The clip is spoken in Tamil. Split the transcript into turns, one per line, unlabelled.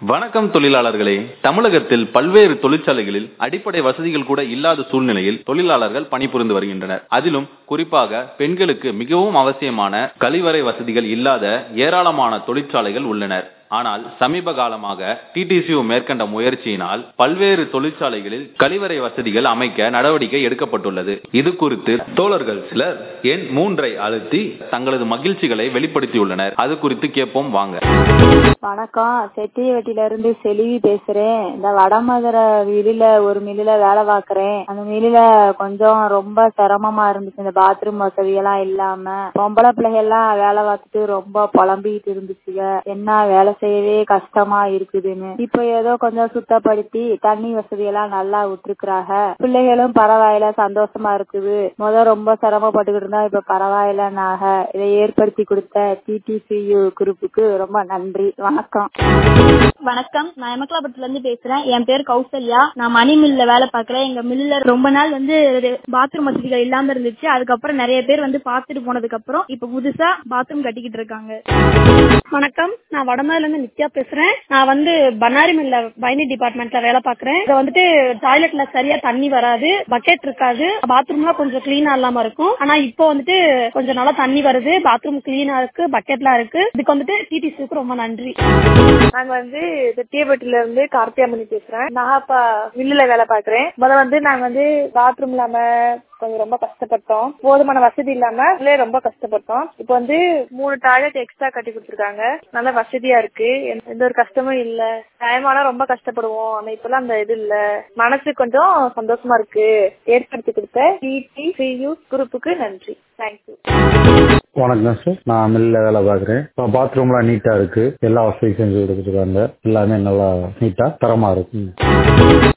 வணக்கம் தொழிலாளர்களே தமிழகத்தில் பல்வேறு தொழிற்சாலைகளில் அடிப்படை வசதிகள் கூட இல்லாத சூழ்நிலையில் தொழிலாளர்கள் பணிபுரிந்து வருகின்றனர் அதிலும் குறிப்பாக பெண்களுக்கு மிகவும் அவசியமான கழிவறை வசதிகள் இல்லாத ஏராளமான தொழிற்சாலைகள் உள்ளனர் ஆனால் சமீப காலமாக டிடிசியு மேற்கண்ட முயற்சியினால் பல்வேறு தொழிற்சாலைகளில் கழிவறை வசதிகள் அமைக்க நடவடிக்கை எடுக்கப்பட்டுள்ளது இது குறித்து தோழர்கள் சிலர் எண் மூன்றை அழுத்தி தங்களது மகிழ்ச்சிகளை வெளிப்படுத்தியுள்ளனர் அது குறித்து கேட்போம் வாங்க
வணக்கம் செட்டியவட்டில இருந்து செல்வி பேசுறேன் இந்த வடமதுரை மில்லுல ஒரு மில்லுல வேலை பாக்குறேன் அந்த மில்லுல கொஞ்சம் ரொம்ப சிரமமா இருந்துச்சு இந்த பாத்ரூம் வசதி எல்லாம் இல்லாம பொம்பளை பிள்ளைங்க எல்லாம் வேலை பார்த்துட்டு ரொம்ப புலம்பிட்டு இருந்துச்சுங்க என்ன வேலை செய்யவே கஷ்டமா இருக்குதுன்னு இப்ப ஏதோ கொஞ்சம் சுத்தப்படுத்தி தண்ணி வசதி எல்லாம் நல்லா விட்டுருக்குறாங்க பிள்ளைகளும் பரவாயில்ல சந்தோஷமா இருக்குது முத ரொம்ப சிரமப்பட்டுக்கிட்டு இருந்தா இப்ப பரவாயில்லனாக இதை ஏற்படுத்தி கொடுத்த டிடிசியு குரூப்புக்கு ரொம்ப நன்றி வணக்கம்
வணக்கம் நான் எமக்கலாபுரத்துல இருந்து பேசுறேன் என் பேர் கௌசல்யா நான் மணி மில்ல வேலை பாக்குறேன் எங்க மில்லுல ரொம்ப நாள் வந்து பாத்ரூம் வசதிகள் இல்லாம இருந்துச்சு அதுக்கப்புறம் நிறைய பேர் வந்து பாத்துட்டு போனதுக்கு அப்புறம் இப்ப புதுசா பாத்ரூம் கட்டிக்கிட்டு இருக்காங்க வணக்கம் நான் வடமதுல இருந்து நித்யா பேசுறேன் நான் வந்து பன்னாரி மில்ல பைனி டிபார்ட்மெண்ட்ல வேலை பாக்குறேன் இங்க வந்துட்டு டாய்லெட்ல சரியா தண்ணி வராது பக்கெட் இருக்காது பாத்ரூம்லாம் கொஞ்சம் கிளீனா இல்லாம இருக்கும் ஆனா இப்போ வந்துட்டு கொஞ்சம் நல்லா தண்ணி வருது பாத்ரூம் கிளீனா இருக்கு பக்கெட்லாம் இருக்கு இதுக்கு வந்துட்டு டிடிசிக்கு ரொம்ப நன்றி
நாங்க வந்து செட்டியப்பட்டில இருந்து கார்த்தியாமணி பேசுறேன் நான் இப்ப மில்லுல வேலை பாக்குறேன் முதல்ல வந்து நாங்க வந்து பாத்ரூம் இல்லாம கொஞ்சம் ரொம்ப கஷ்டப்பட்டோம் போதுமான வசதி இல்லாம உள்ளே ரொம்ப கஷ்டப்பட்டோம் இப்போ வந்து மூணு டாய்லெட் எக்ஸ்ட்ரா கட்டி கொடுத்துருக்காங்க நல்ல வசதியா இருக்கு எந்த எந்த ஒரு கஷ்டமும் இல்ல டைமானா ரொம்ப கஷ்டப்படுவோம் ஆனா இப்பெல்லாம் அந்த இது இல்ல மனசு கொஞ்சம் சந்தோஷமா இருக்கு ஏற்படுத்தி கொடுத்த டிடி சியூ குரூப்புக்கு நன்றி தேங்க்யூ
வணக்கம் சார் நான் மில்ல வேலை பார்க்குறேன் இப்போ பாத்ரூம்லாம் நீட்டாக இருக்கு எல்லா வசதியும் செஞ்சு கொடுத்துருக்காங்க எல்லாமே நல்லா நீட்டாக தரமாக இருக்கு